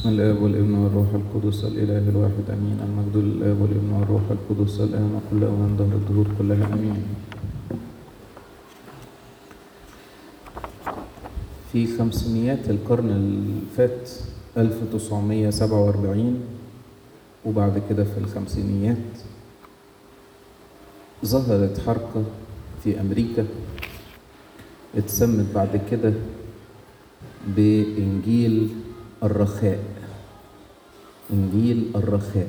بسم الآب والابن والروح القدس الإله الواحد أمين المجد للآب والابن والروح القدس الآن وكل أوان دهر الدهور كلها أمين في خمسينيات القرن اللي فات 1947 وبعد كده في الخمسينيات ظهرت حركة في أمريكا اتسمت بعد كده بإنجيل الرخاء إنجيل الرخاء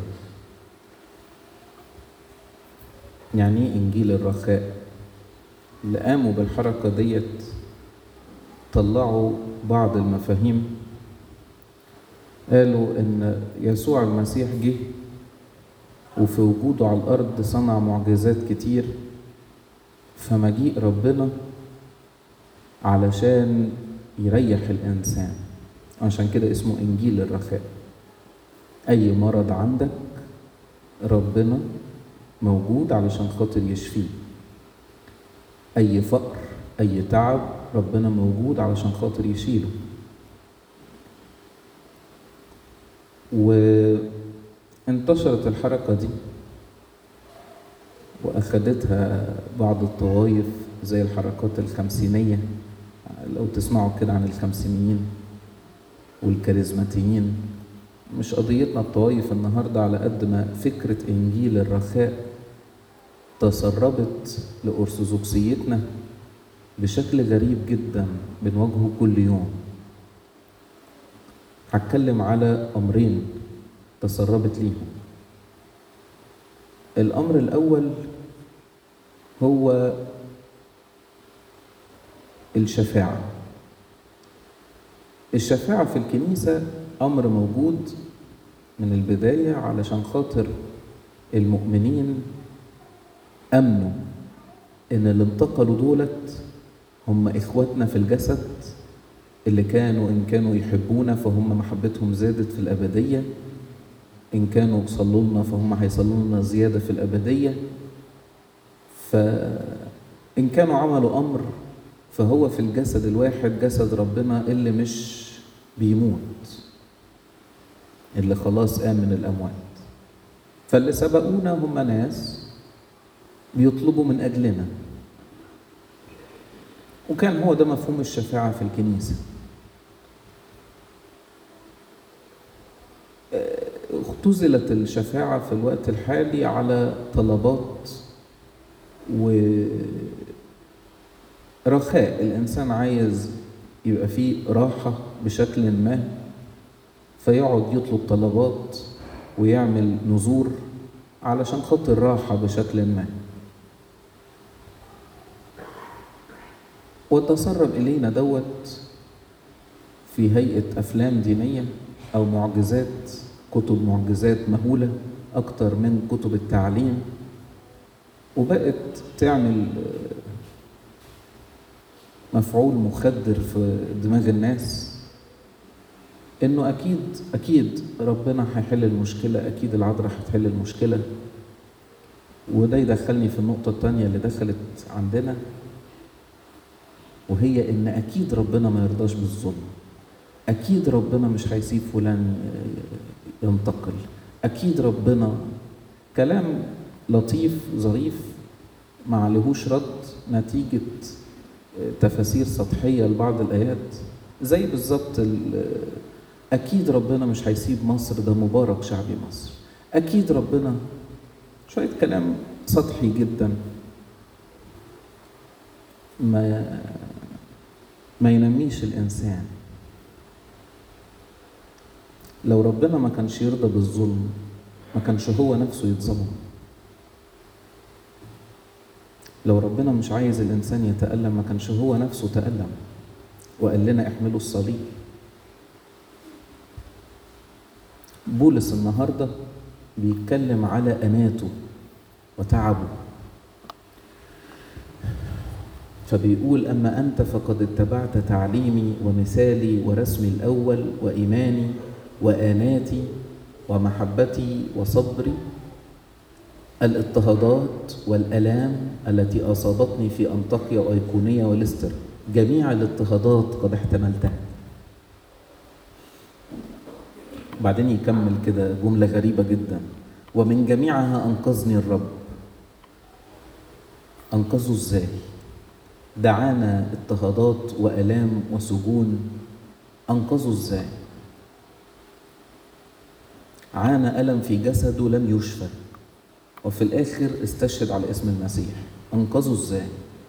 يعني إيه إنجيل الرخاء اللي قاموا بالحركة ديت طلعوا بعض المفاهيم قالوا إن يسوع المسيح جه وفي وجوده على الأرض صنع معجزات كتير فمجيء ربنا علشان يريح الإنسان عشان كده اسمه إنجيل الرخاء أي مرض عندك ربنا موجود علشان خاطر يشفيه أي فقر أي تعب ربنا موجود علشان خاطر يشيله وانتشرت الحركة دي وأخدتها بعض الطوائف زي الحركات الخمسينية لو تسمعوا كده عن الخمسينيين والكاريزماتيين مش قضيتنا الطوائف النهاردة على قد ما فكرة إنجيل الرخاء تسربت لأرثوذكسيتنا بشكل غريب جدا بنواجهه كل يوم هتكلم على أمرين تسربت ليهم الأمر الأول هو الشفاعة الشفاعة في الكنيسة أمر موجود من البداية علشان خاطر المؤمنين أمنوا إن اللي انتقلوا دولت هم إخواتنا في الجسد اللي كانوا إن كانوا يحبونا فهم محبتهم زادت في الأبدية إن كانوا صلوا لنا فهم هيصلوا لنا زيادة في الأبدية فإن كانوا عملوا أمر فهو في الجسد الواحد جسد ربنا اللي مش بيموت اللي خلاص قام من الأموات فاللي سبقونا هم ناس بيطلبوا من أجلنا وكان هو ده مفهوم الشفاعة في الكنيسة اختزلت الشفاعة في الوقت الحالي على طلبات ورخاء الإنسان عايز يبقى فيه راحة بشكل ما فيقعد يطلب طلبات ويعمل نذور علشان خاطر راحة بشكل ما وتسرب إلينا دوت في هيئة أفلام دينية أو معجزات كتب معجزات مهولة أكتر من كتب التعليم وبقت تعمل مفعول مخدر في دماغ الناس انه اكيد اكيد ربنا هيحل المشكله اكيد العذراء هتحل المشكله وده يدخلني في النقطه الثانيه اللي دخلت عندنا وهي ان اكيد ربنا ما يرضاش بالظلم اكيد ربنا مش هيسيب فلان ينتقل اكيد ربنا كلام لطيف ظريف ما عليهوش رد نتيجه تفاسير سطحيه لبعض الايات زي بالظبط اكيد ربنا مش هيسيب مصر ده مبارك شعبي مصر اكيد ربنا شويه كلام سطحي جدا ما ما ينميش الانسان لو ربنا ما كانش يرضى بالظلم ما كانش هو نفسه يتظلم لو ربنا مش عايز الانسان يتالم ما كانش هو نفسه تالم وقال لنا احملوا الصليب بولس النهارده بيتكلم على اناته وتعبه فبيقول اما انت فقد اتبعت تعليمي ومثالي ورسمي الاول وايماني واناتي ومحبتي وصبري الاضطهادات والالام التي اصابتني في انطاكيا وايقونيه ولستر جميع الاضطهادات قد احتملتها بعدين يكمل كده جملة غريبة جدا ومن جميعها أنقذني الرب أنقذه إزاي؟ دعانا اضطهادات وآلام وسجون أنقذه إزاي؟ عانى ألم في جسده لم يشفى وفي الآخر استشهد على اسم المسيح أنقذه إزاي؟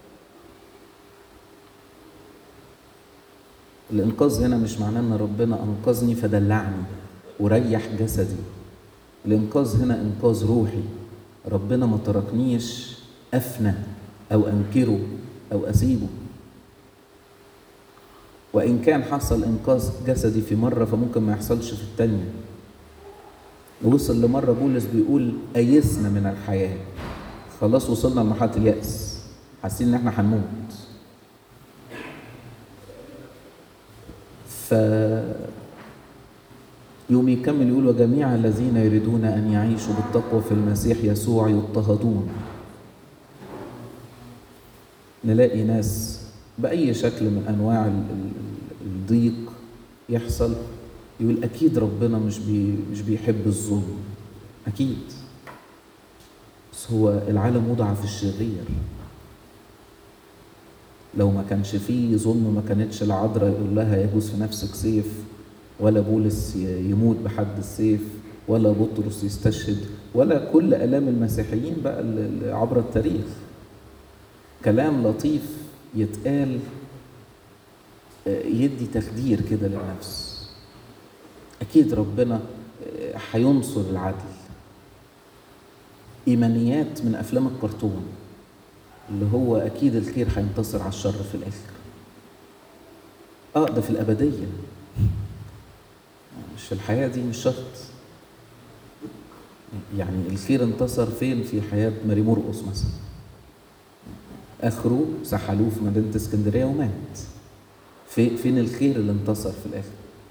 الإنقاذ هنا مش معناه إن ربنا أنقذني فدلعني وريح جسدي الإنقاذ هنا إنقاذ روحي ربنا ما تركنيش أفنى أو أنكره أو أسيبه وإن كان حصل إنقاذ جسدي في مرة فممكن ما يحصلش في التانية وصل لمرة بولس بيقول أيسنا من الحياة خلاص وصلنا لمرحلة اليأس حاسين إن إحنا هنموت ف يوم يكمل يقول وجميع الذين يريدون أن يعيشوا بالتقوى في المسيح يسوع يضطهدون نلاقي ناس بأي شكل من أنواع الضيق يحصل يقول أكيد ربنا مش بي مش بيحب الظلم أكيد بس هو العالم وضع في الشرير لو ما كانش فيه ظلم ما كانتش العذراء يقول لها يجوز في نفسك سيف ولا بولس يموت بحد السيف ولا بطرس يستشهد ولا كل آلام المسيحيين بقى عبر التاريخ كلام لطيف يتقال يدي تخدير كده للنفس أكيد ربنا هينصر العدل إيمانيات من أفلام الكرتون اللي هو أكيد الخير هينتصر على الشر في الآخر آه ده في الأبدية مش في الحياة دي مش شرط يعني الخير انتصر فين في حياة ماري مرقص مثلا اخره سحلوه في مدينه اسكندريه ومات في فين الخير اللي انتصر في الاخر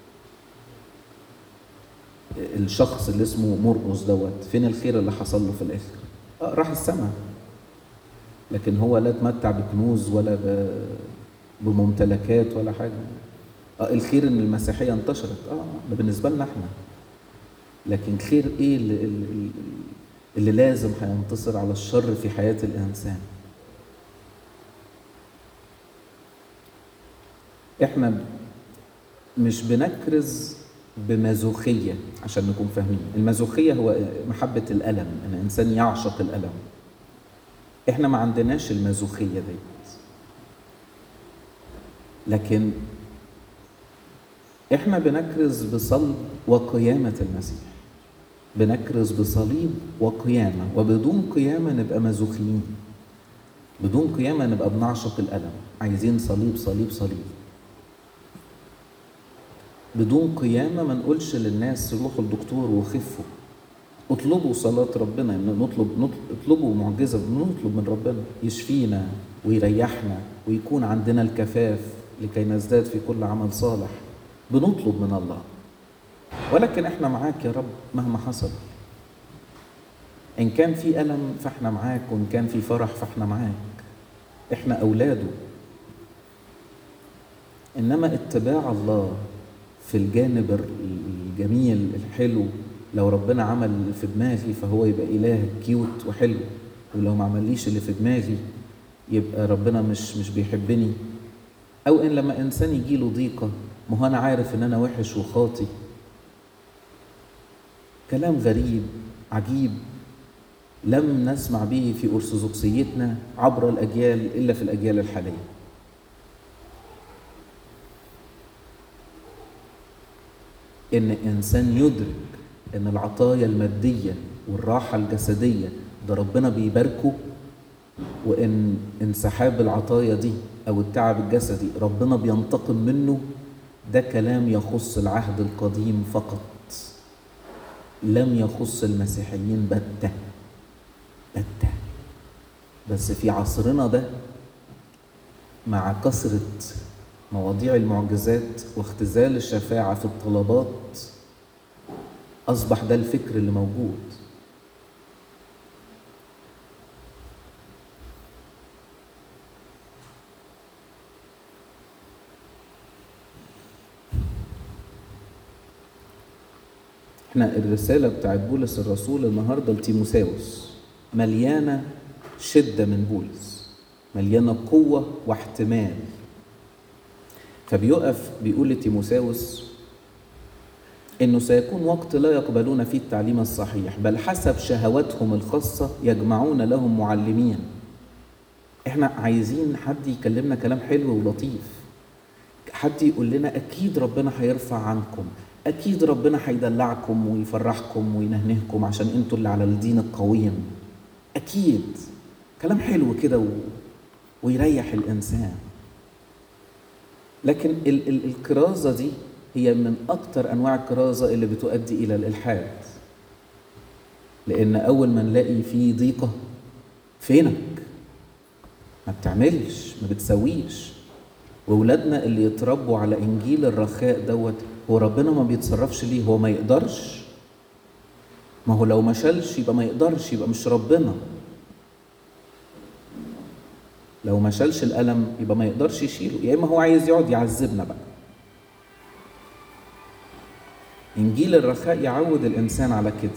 الشخص اللي اسمه مرقص دوت فين الخير اللي حصل له في الاخر آه راح السماء لكن هو لا اتمتع بكنوز ولا بممتلكات ولا حاجه آه الخير ان المسيحيه انتشرت اه ده بالنسبه لنا احنا لكن خير ايه اللي, اللي, اللي لازم هينتصر على الشر في حياه الانسان احنا مش بنكرز بمازوخيه عشان نكون فاهمين المازوخيه هو محبه الالم ان الانسان يعشق الالم احنا ما عندناش المازوخيه ديت لكن احنا بنكرز بصلب وقيامه المسيح بنكرز بصليب وقيامه وبدون قيامه نبقى مازوخيين بدون قيامه نبقى بنعشق الالم عايزين صليب صليب صليب بدون قيامه ما نقولش للناس روحوا الدكتور وخفوا اطلبوا صلاة ربنا يعني نطلب, نطلب اطلبوا معجزة نطلب من ربنا يشفينا ويريحنا ويكون عندنا الكفاف لكي نزداد في كل عمل صالح بنطلب من الله ولكن احنا معاك يا رب مهما حصل ان كان في ألم فاحنا معاك وان كان في فرح فاحنا معاك احنا أولاده إنما اتباع الله في الجانب الجميل الحلو لو ربنا عمل اللي في دماغي فهو يبقى إله كيوت وحلو ولو ما عمليش اللي في دماغي يبقى ربنا مش مش بيحبني أو إن لما إنسان يجيله ضيقة ما هو أنا عارف إن أنا وحش وخاطي كلام غريب عجيب لم نسمع به في أرثوذكسيتنا عبر الأجيال إلا في الأجيال الحالية إن إنسان يدرك إن العطايا المادية والراحة الجسدية ده ربنا بيباركه وإن انسحاب العطايا دي أو التعب الجسدي ربنا بينتقم منه ده كلام يخص العهد القديم فقط لم يخص المسيحيين بتة بتة بس في عصرنا ده مع كثرة مواضيع المعجزات واختزال الشفاعة في الطلبات أصبح ده الفكر اللي موجود احنا الرسالة بتاعت بولس الرسول النهاردة لتيموساوس مليانة شدة من بولس مليانة قوة واحتمال فبيقف بيقول لتيموساوس انه سيكون وقت لا يقبلون فيه التعليم الصحيح بل حسب شهواتهم الخاصة يجمعون لهم معلمين احنا عايزين حد يكلمنا كلام حلو ولطيف حد يقول لنا اكيد ربنا هيرفع عنكم اكيد ربنا هيدلعكم ويفرحكم وينهنهكم عشان انتوا اللي على الدين القويم اكيد كلام حلو كده و... ويريح الانسان لكن ال- ال- الكرازه دي هي من اكتر انواع الكرازه اللي بتؤدي الى الالحاد لان اول ما نلاقي في ضيقه فينك ما بتعملش ما بتسويش وولادنا اللي يتربوا على انجيل الرخاء دوت هو ربنا ما بيتصرفش ليه هو ما يقدرش ما هو لو ما شالش يبقى ما يقدرش يبقى مش ربنا لو ما شالش الألم يبقى ما يقدرش يشيله يا إما هو عايز يقعد يعذبنا بقى إنجيل الرخاء يعود الإنسان على كده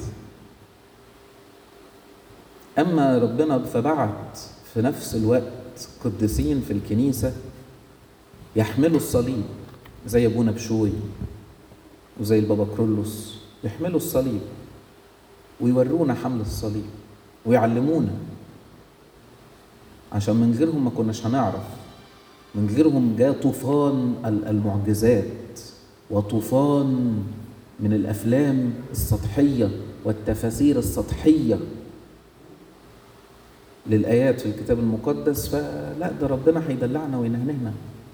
أما ربنا فبعت في نفس الوقت قديسين في الكنيسة يحملوا الصليب زي أبونا بشوي وزي البابا كرولوس يحملوا الصليب ويورونا حمل الصليب ويعلمونا عشان من غيرهم ما كناش هنعرف من غيرهم جاء طوفان المعجزات وطوفان من الافلام السطحيه والتفاسير السطحيه للايات في الكتاب المقدس فلا ده ربنا هيدلعنا وينهنهنا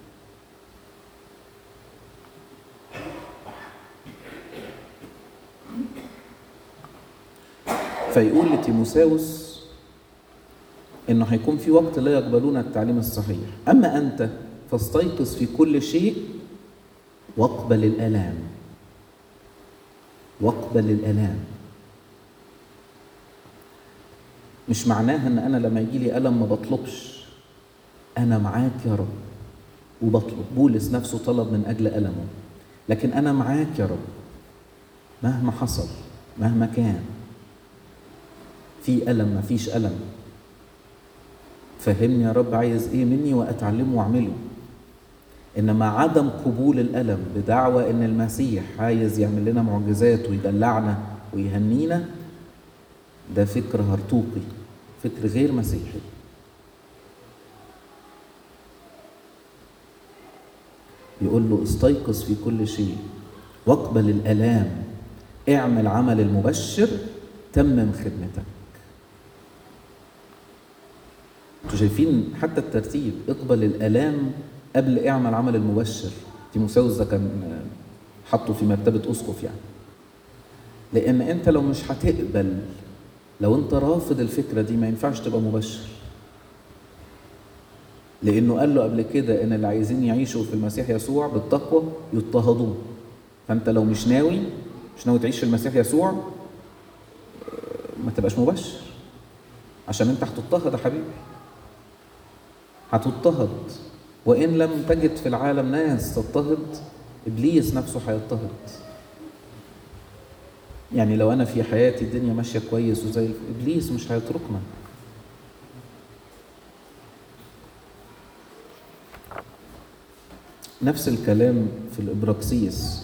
فيقول لتيموساوس انه هيكون في وقت لا يقبلون التعليم الصحيح اما انت فاستيقظ في كل شيء واقبل الالام واقبل الالام مش معناها ان انا لما يجي لي الم ما بطلبش انا معاك يا رب وبطلب بولس نفسه طلب من اجل المه لكن انا معاك يا رب مهما حصل مهما كان في الم ما فيش الم فهمني يا رب عايز ايه مني واتعلمه واعمله انما عدم قبول الالم بدعوى ان المسيح عايز يعمل لنا معجزات ويدلعنا ويهنينا ده فكر هرطوقي فكر غير مسيحي يقول له استيقظ في كل شيء واقبل الالام اعمل عمل المبشر تمم خدمتك انتوا شايفين حتى الترتيب اقبل الالام قبل اعمل عمل المبشر تيموساوس ده كان حطه في مرتبه اسقف يعني لان انت لو مش هتقبل لو انت رافض الفكره دي ما ينفعش تبقى مبشر لانه قال له قبل كده ان اللي عايزين يعيشوا في المسيح يسوع بالتقوى يضطهدون فانت لو مش ناوي مش ناوي تعيش في المسيح يسوع ما تبقاش مبشر عشان انت هتضطهد يا حبيبي هتضطهد وان لم تجد في العالم ناس تضطهد ابليس نفسه هيضطهد يعني لو انا في حياتي الدنيا ماشيه كويس وزي ابليس مش هيتركنا نفس الكلام في الابراكسيس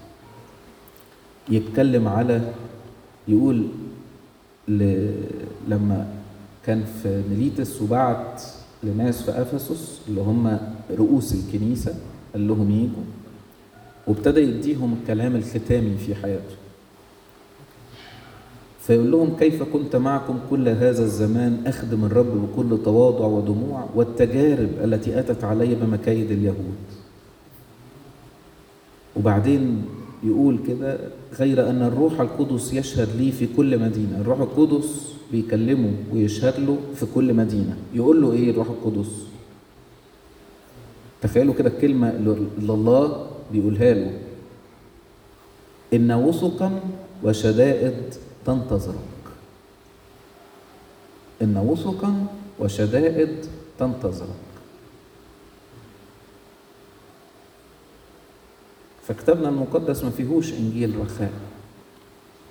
يتكلم على يقول ل... لما كان في ميليتس وبعت لناس في افسس اللي هم رؤوس الكنيسه قال لهم يجوا وابتدى يديهم الكلام الختامي في حياته فيقول لهم كيف كنت معكم كل هذا الزمان اخدم الرب بكل تواضع ودموع والتجارب التي اتت علي بمكايد اليهود وبعدين يقول كده غير ان الروح القدس يشهد لي في كل مدينه الروح القدس بيكلمه ويشهد له في كل مدينه يقول له ايه الروح القدس تخيلوا كده الكلمه اللي الله بيقولها له ان وثقا وشدائد تنتظرك ان وثقا وشدائد تنتظرك فكتابنا المقدس ما فيهوش انجيل رخاء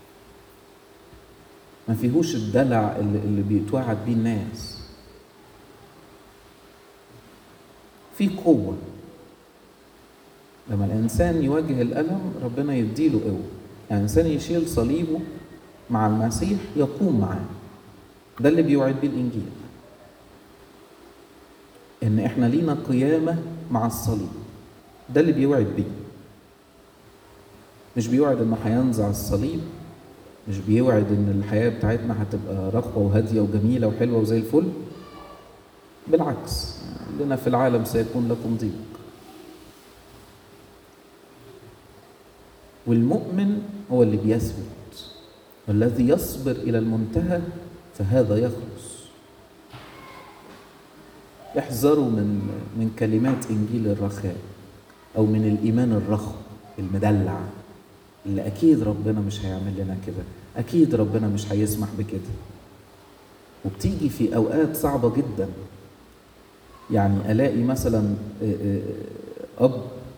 ما فيهوش الدلع اللي, اللي بيتوعد بيه الناس في قوة لما الإنسان يواجه الألم ربنا يديله قوة يعني الإنسان يشيل صليبه مع المسيح يقوم معاه ده اللي بيوعد بيه الإنجيل إن إحنا لينا قيامة مع الصليب ده اللي بيوعد بيه مش بيوعد إنه هينزع الصليب مش بيوعد إن الحياة بتاعتنا هتبقى رخوة وهادية وجميلة وحلوة وزي الفل بالعكس لنا في العالم سيكون لكم ضيق والمؤمن هو اللي بيثبت والذي يصبر إلى المنتهى فهذا يخلص احذروا من من كلمات إنجيل الرخاء أو من الإيمان الرخو المدلع اللي أكيد ربنا مش هيعمل لنا كده أكيد ربنا مش هيسمح بكده وبتيجي في أوقات صعبة جدا يعني ألاقي مثلا أب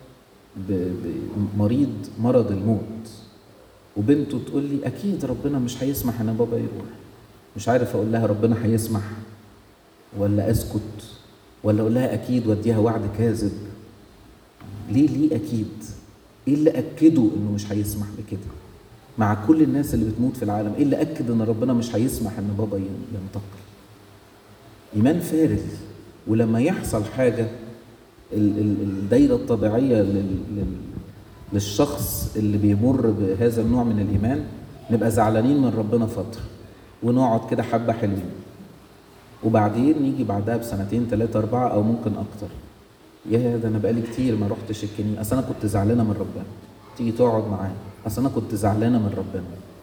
مريض مرض الموت وبنته تقول لي اكيد ربنا مش هيسمح ان بابا يروح مش عارف اقول لها ربنا هيسمح ولا اسكت ولا اقول لها اكيد واديها وعد كاذب ليه ليه اكيد ايه اللي اكده انه مش هيسمح بكده مع كل الناس اللي بتموت في العالم ايه اللي اكد ان ربنا مش هيسمح ان بابا ينتقل ايمان فارغ ولما يحصل حاجه الدايرة الطبيعية للشخص اللي بيمر بهذا النوع من الإيمان نبقى زعلانين من ربنا فترة ونقعد كده حبة حلوين وبعدين نيجي بعدها بسنتين ثلاثة أربعة أو ممكن أكتر يا ده أنا بقالي كتير ما رحتش الكنيسة أصل أنا كنت زعلانة من ربنا تيجي تقعد معاه أصل أنا كنت زعلانة من ربنا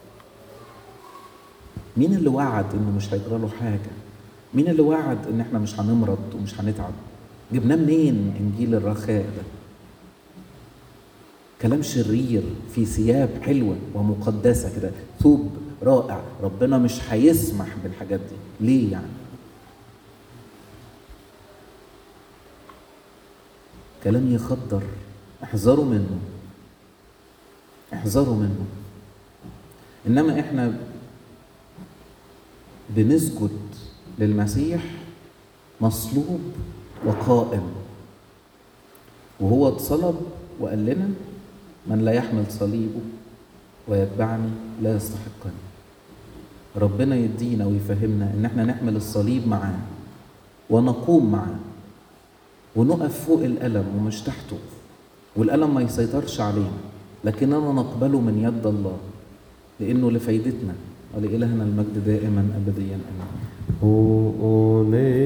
مين اللي وعد إنه مش هيجرى له حاجة؟ مين اللي وعد إن إحنا مش هنمرض ومش هنتعب؟ جبناه منين انجيل الرخاء ده كلام شرير في ثياب حلوه ومقدسه كده ثوب رائع ربنا مش هيسمح بالحاجات دي ليه يعني كلام يخدر احذروا منه احذروا منه انما احنا بنسجد للمسيح مصلوب وقائم وهو اتصلب وقال لنا من لا يحمل صليبه ويتبعني لا يستحقني ربنا يدينا ويفهمنا ان احنا نحمل الصليب معاه ونقوم معاه ونقف فوق الألم ومش تحته والألم ما يسيطرش علينا لكننا نقبله من يد الله لأنه لفايدتنا ولإلهنا المجد دائما أبديا آمين